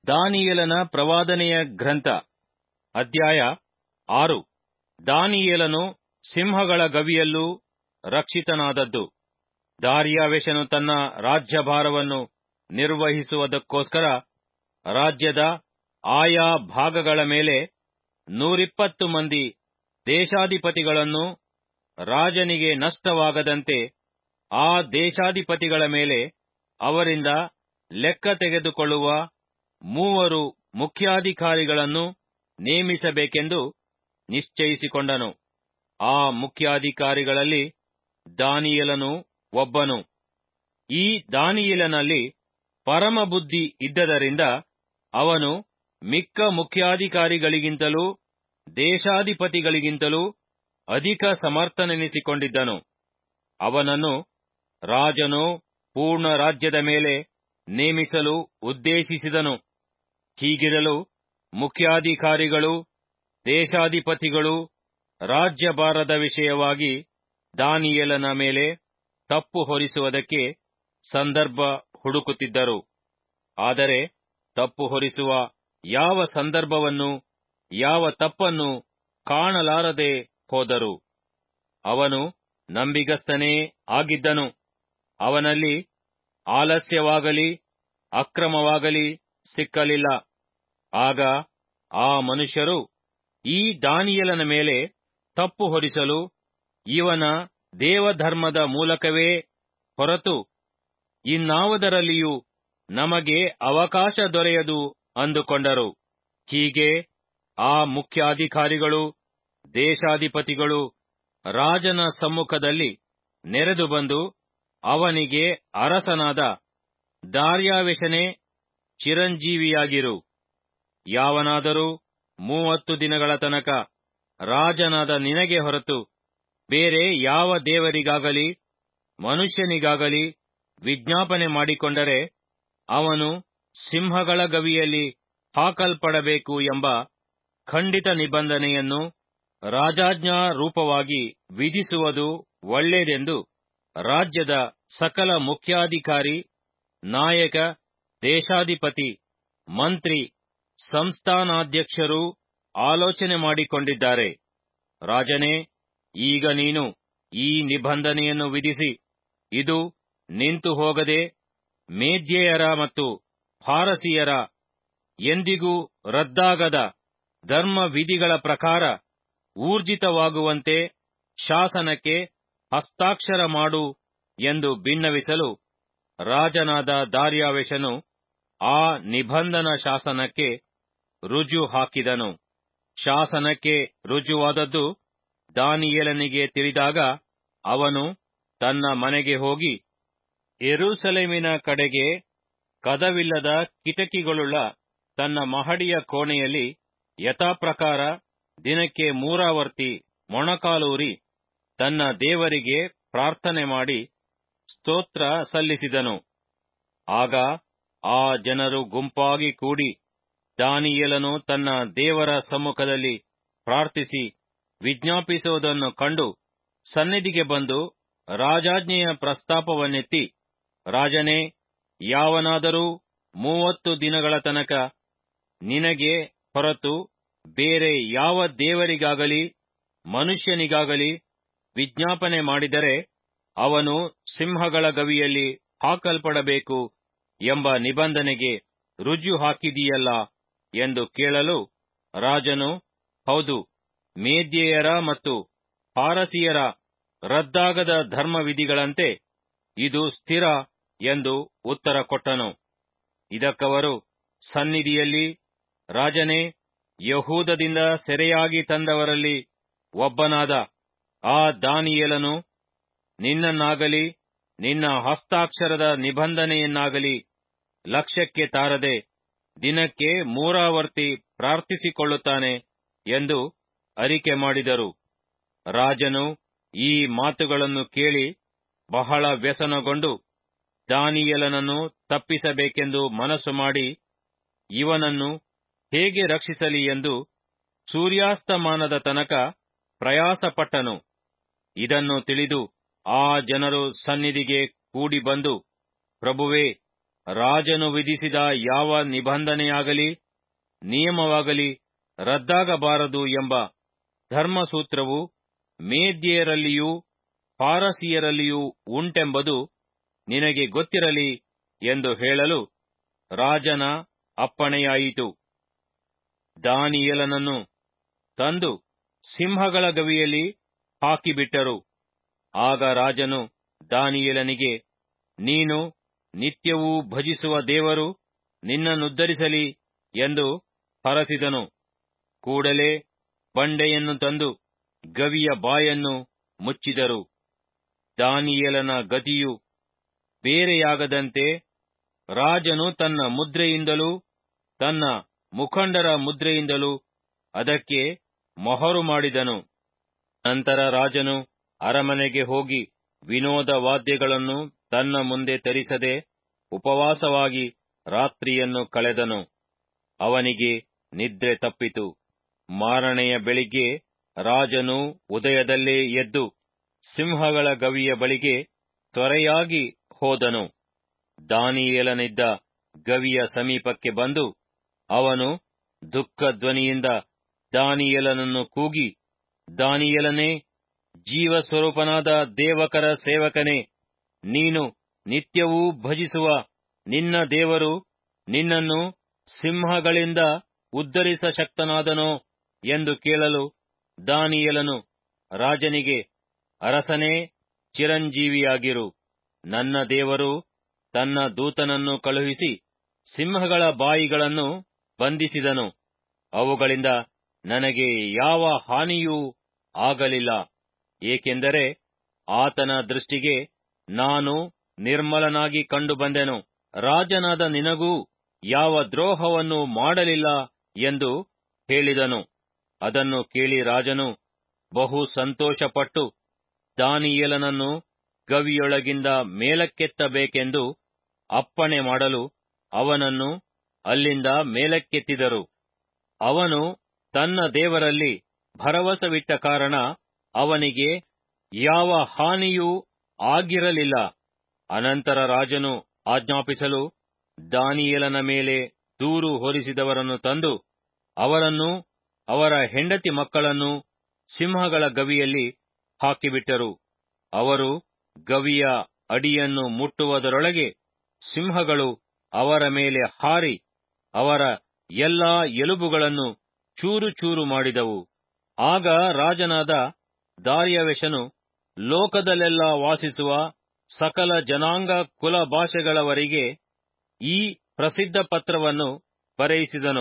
ದಾನಿಯೇಲನ ಪ್ರವಾದನೆಯ ಗ್ರಂಥ ಅಧ್ಯಾಯ ಆರು ದಾನಿಯೇಲನು ಸಿಂಹಗಳ ಗವಿಯಲ್ಲೂ ರಕ್ಷಿತನಾದದ್ದು ದಾರ್ಯಾವೆಷನು ತನ್ನ ರಾಜ್ಯಭಾರವನ್ನು ನಿರ್ವಹಿಸುವುದಕ್ಕೋಸ್ಕರ ರಾಜ್ಯದ ಆಯಾ ಭಾಗಗಳ ಮೇಲೆ ನೂರಿಪ್ಪತ್ತು ಮಂದಿ ದೇಶಾಧಿಪತಿಗಳನ್ನು ರಾಜನಿಗೆ ನಷ್ಟವಾಗದಂತೆ ಆ ದೇಶಾಧಿಪತಿಗಳ ಮೇಲೆ ಅವರಿಂದ ಲೆಕ್ಕ ತೆಗೆದುಕೊಳ್ಳುವ ಮೂವರು ಮುಖ್ಯಾಧಿಕಾರಿಗಳನ್ನು ನೇಮಿಸಬೇಕೆಂದು ನಿಶ್ಚಯಿಸಿಕೊಂಡನು ಆ ಮುಖ್ಯಾಧಿಕಾರಿಗಳಲ್ಲಿ ದಾನಿಯೇಲನು ಒಬ್ಬನು ಈ ದಾನಿಯೇಲನಲ್ಲಿ ಪರಮಬುದ್ಧಿ ಇದ್ದದರಿಂದ ಅವನು ಮಿಕ್ಕ ಮುಖ್ಯಾಧಿಕಾರಿಗಳಿಗಿಂತಲೂ ದೇಶಾಧಿಪತಿಗಳಿಗಿಂತಲೂ ಅಧಿಕ ಸಮರ್ಥನೆನಿಸಿಕೊಂಡಿದ್ದನು ಅವನನ್ನು ರಾಜನು ಪೂರ್ಣ ರಾಜ್ಯದ ಮೇಲೆ ನೇಮಿಸಲು ಉದ್ದೇಶಿಸಿದನು ಹೀಗಿರಲು ಮುಖ್ಯಾಧಿಕಾರಿಗಳು ದೇಶಾಧಿಪತಿಗಳು ರಾಜ್ಯಭಾರದ ವಿಷಯವಾಗಿ ದಾನಿಯೇಲನ ಮೇಲೆ ತಪ್ಪು ಹೊರಿಸುವುದಕ್ಕೆ ಸಂದರ್ಭ ಹುಡುಕುತ್ತಿದ್ದರು ಆದರೆ ತಪ್ಪು ಹೊರಿಸುವ ಯಾವ ಸಂದರ್ಭವನ್ನು ಯಾವ ತಪ್ಪನ್ನು ಕಾಣಲಾರದೆ ಹೋದರು ಅವನು ನಂಬಿಗಸ್ತನೇ ಆಗಿದ್ದನು ಅವನಲ್ಲಿ ಆಲಸ್ಯವಾಗಲಿ ಅಕ್ರಮವಾಗಲಿ ಸಿಕ್ಕಲಿಲ್ಲ ಆಗ ಆ ಮನುಷ್ಯರು ಈ ದಾನಿಯೇಲನ ಮೇಲೆ ತಪ್ಪು ಹೊರಿಸಲು ಇವನ ದೇವಧರ್ಮದ ಮೂಲಕವೇ ಹೊರತು ಇನ್ನಾವುದರಲ್ಲಿಯೂ ನಮಗೆ ಅವಕಾಶ ದೊರೆಯದು ಅಂದುಕೊಂಡರು ಹೀಗೆ ಆ ಮುಖ್ಯಾಧಿಕಾರಿಗಳು ದೇಶಾಧಿಪತಿಗಳು ರಾಜನ ಸಮ್ಮುಖದಲ್ಲಿ ನೆರೆದು ಬಂದು ಅವನಿಗೆ ಅರಸನಾದ ದಾರ್ಯಾವೆಷನೇ ಚಿರಂಜೀವಿಯಾಗಿರು ಯಾವನಾದರೂ ಮೂವತ್ತು ದಿನಗಳ ತನಕ ರಾಜನಾದ ನಿನಗೆ ಹೊರತು ಬೇರೆ ಯಾವ ದೇವರಿಗಾಗಲಿ ಮನುಷ್ಯನಿಗಾಗಲಿ ವಿಜ್ಞಾಪನೆ ಮಾಡಿಕೊಂಡರೆ ಅವನು ಸಿಂಹಗಳ ಗವಿಯಲ್ಲಿ ಹಾಕಲ್ಪಡಬೇಕು ಎಂಬ ಖಂಡಿತ ನಿಬಂಧನೆಯನ್ನು ರಾಜಾಜ್ಞಾ ರೂಪವಾಗಿ ವಿಧಿಸುವುದು ಒಳ್ಳೆಯದೆಂದು ರಾಜ್ಯದ ಸಕಲ ಮುಖ್ಯಾಧಿಕಾರಿ ನಾಯಕ ದೇಶಾಧಿಪತಿ ಮಂತ್ರಿ ಸಂಸ್ಥಾನಾಧ್ಯಕ್ಷರೂ ಆಲೋಚನೆ ಮಾಡಿಕೊಂಡಿದ್ದಾರೆ ರಾಜನೇ ಈಗ ನೀನು ಈ ನಿಬಂಧನೆಯನ್ನು ವಿಧಿಸಿ ಇದು ನಿಂತು ಹೋಗದೆ ಮೇದ್ಯೆಯರ ಮತ್ತು ಫಾರಸಿಯರ ಎಂದಿಗೂ ರದ್ದಾಗದ ಧರ್ಮ ವಿಧಿಗಳ ಪ್ರಕಾರ ಊರ್ಜಿತವಾಗುವಂತೆ ಶಾಸನಕ್ಕೆ ಹಸ್ತಾಕ್ಷರ ಮಾಡು ಎಂದು ಬಿನ್ನವಿಸಲು ರಾಜನಾದ ದಾರ್ಯಾವೆಷನು ಆ ನಿಬಂಧನ ಶಾಸನಕ್ಕೆ ರುಜು ಹಾಕಿದನು ಶಾಸನಕ್ಕೆ ರುಜುವಾದದ್ದು ದಾನಿಯೇಲನಿಗೆ ತಿಳಿದಾಗ ಅವನು ತನ್ನ ಮನೆಗೆ ಹೋಗಿ ಎರುಸಲೇಮಿನ ಕಡೆಗೆ ಕದವಿಲ್ಲದ ಕಿಟಕಿಗಳುಳ್ಳ ತನ್ನ ಮಹಡಿಯ ಕೋಣೆಯಲ್ಲಿ ಯಥಾಪ್ರಕಾರ ದಿನಕ್ಕೆ ಮೂರಾವರ್ತಿ ಮೊಣಕಾಲೂರಿ ತನ್ನ ದೇವರಿಗೆ ಪ್ರಾರ್ಥನೆ ಮಾಡಿ ಸ್ತೋತ್ರ ಸಲ್ಲಿಸಿದನು ಆಗ ಆ ಜನರು ಗುಂಪಾಗಿ ಕೂಡಿ ದಾನಿಯೇಲನು ತನ್ನ ದೇವರ ಸಮ್ಮುಖದಲ್ಲಿ ಪ್ರಾರ್ಥಿಸಿ ವಿಜ್ಞಾಪಿಸುವುದನ್ನು ಕಂಡು ಸನ್ನಿಧಿಗೆ ಬಂದು ರಾಜಾಜ್ಞೆಯ ಪ್ರಸ್ತಾಪವನ್ನೆತ್ತಿ ರಾಜನೇ ಯಾವನಾದರೂ ಮೂವತ್ತು ದಿನಗಳ ತನಕ ನಿನಗೆ ಹೊರತು ಬೇರೆ ಯಾವ ದೇವರಿಗಾಗಲಿ ಮನುಷ್ಯನಿಗಾಗಲಿ ವಿಜ್ಞಾಪನೆ ಮಾಡಿದರೆ ಅವನು ಸಿಂಹಗಳ ಗವಿಯಲ್ಲಿ ಹಾಕಲ್ಪಡಬೇಕು ಎಂಬ ನಿಬಂಧನೆಗೆ ರುಜು ಹಾಕಿದೀಯಲ್ಲ ಎಂದು ಕೇಳಲು ರಾಜನು ಹೌದು ಮೇದ್ಯೆಯರ ಮತ್ತು ಪಾರಸಿಯರ ರದ್ದಾಗದ ಧರ್ಮವಿಧಿಗಳಂತೆ ಇದು ಸ್ಥಿರ ಎಂದು ಉತ್ತರ ಕೊಟ್ಟನು ಇದಕ್ಕವರು ಸನ್ನಿಧಿಯಲ್ಲಿ ರಾಜನೇ ಯಹೂದದಿಂದ ಸೆರೆಯಾಗಿ ತಂದವರಲ್ಲಿ ಒಬ್ಬನಾದ ಆ ದಾನಿಯೇಲನು ನಿನ್ನನ್ನಾಗಲಿ ನಿನ್ನ ಹಸ್ತಾಕ್ಷರದ ನಿಬಂಧನೆಯನ್ನಾಗಲಿ ಲಕ್ಷ್ಯಕ್ಕೆ ತಾರದೆ ದಿನಕ್ಕೆ ಮೂರಾವರ್ತಿ ಪ್ರಾರ್ಥಿಸಿಕೊಳ್ಳುತ್ತಾನೆ ಎಂದು ಅರಿಕೆ ಮಾಡಿದರು ರಾಜನು ಈ ಮಾತುಗಳನ್ನು ಕೇಳಿ ಬಹಳ ವ್ಯಸನಗೊಂಡು ದಾನಿಯೇಲನನ್ನು ತಪ್ಪಿಸಬೇಕೆಂದು ಮನಸ್ಸು ಮಾಡಿ ಇವನನ್ನು ಹೇಗೆ ರಕ್ಷಿಸಲಿ ಎಂದು ಸೂರ್ಯಾಸ್ತಮಾನದ ತನಕ ಪ್ರಯಾಸಪಟ್ಟನು ಇದನ್ನು ತಿಳಿದು ಆ ಜನರು ಸನ್ನಿಧಿಗೆ ಕೂಡಿ ಬಂದು ಪ್ರಭುವೇ ರಾಜನು ವಿಧಿಸಿದ ಯಾವ ನಿಬಂಧನೆಯಾಗಲಿ ನಿಯಮವಾಗಲಿ ರದ್ದಾಗಬಾರದು ಎಂಬ ಧರ್ಮಸೂತ್ರವು ಮೇದ್ಯರಲ್ಲಿಯೂ ಪಾರಸಿಯರಲ್ಲಿಯೂ ಉಂಟೆಂಬುದು ನಿನಗೆ ಗೊತ್ತಿರಲಿ ಎಂದು ಹೇಳಲು ರಾಜನ ಅಪ್ಪಣೆಯಾಯಿತು ದಾನಿಯೇಲನನ್ನು ತಂದು ಸಿಂಹಗಳ ಗವಿಯಲ್ಲಿ ಹಾಕಿಬಿಟ್ಟರು ಆಗ ರಾಜನು ದಾನಿಯೇಲನಿಗೆ ನೀನು ನಿತ್ಯವೂ ಭಜಿಸುವ ದೇವರು ನಿನ್ನನ್ನುದ್ಧರಿಸಲಿ ಎಂದು ಹರಸಿದನು ಕೂಡಲೇ ಬಂಡೆಯನ್ನು ತಂದು ಗವಿಯ ಬಾಯನ್ನು ಮುಚ್ಚಿದರು ದಾನಿಯೇಲನ ಗತಿಯು ಬೇರೆಯಾಗದಂತೆ ರಾಜನು ತನ್ನ ಮುದ್ರೆಯಿಂದಲೂ ತನ್ನ ಮುಖಂಡರ ಮುದ್ರೆಯಿಂದಲೂ ಅದಕ್ಕೆ ಮೊಹರು ಮಾಡಿದನು ನಂತರ ರಾಜನು ಅರಮನೆಗೆ ಹೋಗಿ ವಿನೋದ ವಾದ್ಯಗಳನ್ನು ತನ್ನ ಮುಂದೆ ತರಿಸದೆ ಉಪವಾಸವಾಗಿ ರಾತ್ರಿಯನ್ನು ಕಳೆದನು ಅವನಿಗೆ ನಿದ್ರೆ ತಪ್ಪಿತು ಮಾರನೆಯ ಬೆಳಿಗ್ಗೆ ರಾಜನು ಉದಯದಲ್ಲೇ ಎದ್ದು ಸಿಂಹಗಳ ಗವಿಯ ಬಳಿಗೆ ತ್ವರೆಯಾಗಿ ಹೋದನು ದಾನಿಯೇಲನಿದ್ದ ಗವಿಯ ಸಮೀಪಕ್ಕೆ ಬಂದು ಅವನು ದುಃಖ ಧ್ವನಿಯಿಂದ ದಾನಿಯೇಲನನ್ನು ಕೂಗಿ ದಾನಿಯೇಲನೇ ಜೀವಸ್ವರೂಪನಾದ ದೇವಕರ ಸೇವಕನೇ ನೀನು ನಿತ್ಯವೂ ಭಜಿಸುವ ನಿನ್ನ ದೇವರು ನಿನ್ನನ್ನು ಸಿಂಹಗಳಿಂದ ಉದ್ಧರಿಸ ಶಕ್ತನಾದನೋ ಎಂದು ಕೇಳಲು ದಾನಿಯೇಲನು ರಾಜನಿಗೆ ಅರಸನೇ ಚಿರಂಜೀವಿಯಾಗಿರು ನನ್ನ ದೇವರು ತನ್ನ ದೂತನನ್ನು ಕಳುಹಿಸಿ ಸಿಂಹಗಳ ಬಾಯಿಗಳನ್ನು ಬಂಧಿಸಿದನು ಅವುಗಳಿಂದ ನನಗೆ ಯಾವ ಹಾನಿಯೂ ಆಗಲಿಲ್ಲ ಏಕೆಂದರೆ ಆತನ ದೃಷ್ಟಿಗೆ ನಾನು ನಿರ್ಮಲನಾಗಿ ಕಂಡುಬಂದೆನು ರಾಜನಾದ ನಿನಗೂ ಯಾವ ದ್ರೋಹವನ್ನು ಮಾಡಲಿಲ್ಲ ಎಂದು ಹೇಳಿದನು ಅದನ್ನು ಕೇಳಿ ರಾಜನು ಬಹು ಸಂತೋಷಪಟ್ಟು ದಾನಿಯೇಲನನ್ನು ಗವಿಯೊಳಗಿಂದ ಮೇಲಕ್ಕೆತ್ತಬೇಕೆಂದು ಅಪ್ಪಣೆ ಮಾಡಲು ಅವನನ್ನು ಅಲ್ಲಿಂದ ಮೇಲಕ್ಕೆತ್ತಿದರು ಅವನು ತನ್ನ ದೇವರಲ್ಲಿ ಭರವಸವಿಟ್ಟ ಕಾರಣ ಅವನಿಗೆ ಯಾವ ಹಾನಿಯೂ ಆಗಿರಲಿಲ್ಲ ಅನಂತರ ರಾಜನು ಆಜ್ಞಾಪಿಸಲು ದಾನಿಯೇಲನ ಮೇಲೆ ದೂರು ಹೊರಿಸಿದವರನ್ನು ತಂದು ಅವರನ್ನು ಅವರ ಹೆಂಡತಿ ಮಕ್ಕಳನ್ನು ಸಿಂಹಗಳ ಗವಿಯಲ್ಲಿ ಹಾಕಿಬಿಟ್ಟರು ಅವರು ಗವಿಯ ಅಡಿಯನ್ನು ಮುಟ್ಟುವುದರೊಳಗೆ ಸಿಂಹಗಳು ಅವರ ಮೇಲೆ ಹಾರಿ ಅವರ ಎಲ್ಲಾ ಎಲುಬುಗಳನ್ನು ಚೂರು ಚೂರು ಮಾಡಿದವು ಆಗ ರಾಜನಾದ ದಾರ್ಯವೆಷನು ಲೋಕದಲ್ಲೆಲ್ಲ ವಾಸಿಸುವ ಸಕಲ ಜನಾಂಗ ಕುಲ ಭಾಷೆಗಳವರಿಗೆ ಈ ಪ್ರಸಿದ್ಧ ಪತ್ರವನ್ನು ಬರೆಯಿಸಿದನು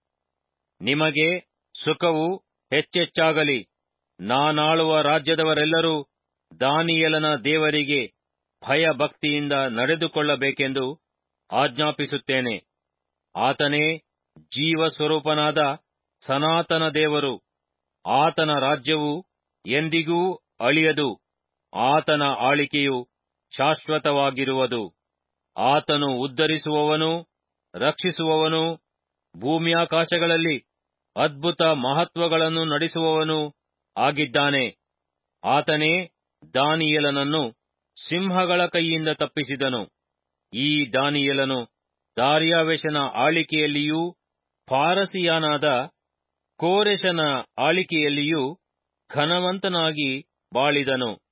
ನಿಮಗೆ ಸುಖವು ಹೆಚ್ಚೆಚ್ಚಾಗಲಿ ನಾನಾಳುವ ರಾಜ್ಯದವರೆಲ್ಲರೂ ದಾನಿಯೇಲನ ದೇವರಿಗೆ ಭಯಭಕ್ತಿಯಿಂದ ನಡೆದುಕೊಳ್ಳಬೇಕೆಂದು ಆಜ್ಞಾಪಿಸುತ್ತೇನೆ ಆತನೇ ಜೀವಸ್ವರೂಪನಾದ ಸನಾತನ ದೇವರು ಆತನ ರಾಜ್ಯವು ಎಂದಿಗೂ ಅಳಿಯದು ಆತನ ಆಳಿಕೆಯು ಶಾಶ್ವತವಾಗಿರುವುದು ಆತನು ಉದ್ಧರಿಸುವವನೂ ರಕ್ಷಿಸುವವನೂ ಭೂಮ್ಯಾಕಾಶಗಳಲ್ಲಿ ಅದ್ಭುತ ಮಹತ್ವಗಳನ್ನು ನಡೆಸುವವನೂ ಆಗಿದ್ದಾನೆ ಆತನೇ ದಾನಿಯೇಲನನ್ನು ಸಿಂಹಗಳ ಕೈಯಿಂದ ತಪ್ಪಿಸಿದನು ಈ ದಾನಿಯೇಲನು ದಾರ್ಯಾವೆಷನ ಆಳಿಕೆಯಲ್ಲಿಯೂ ಫಾರಸಿಯನಾದ ಕೋರೆಷನ ಆಳಿಕೆಯಲ್ಲಿಯೂ ಘನವಂತನಾಗಿ ಬಾಳಿದನು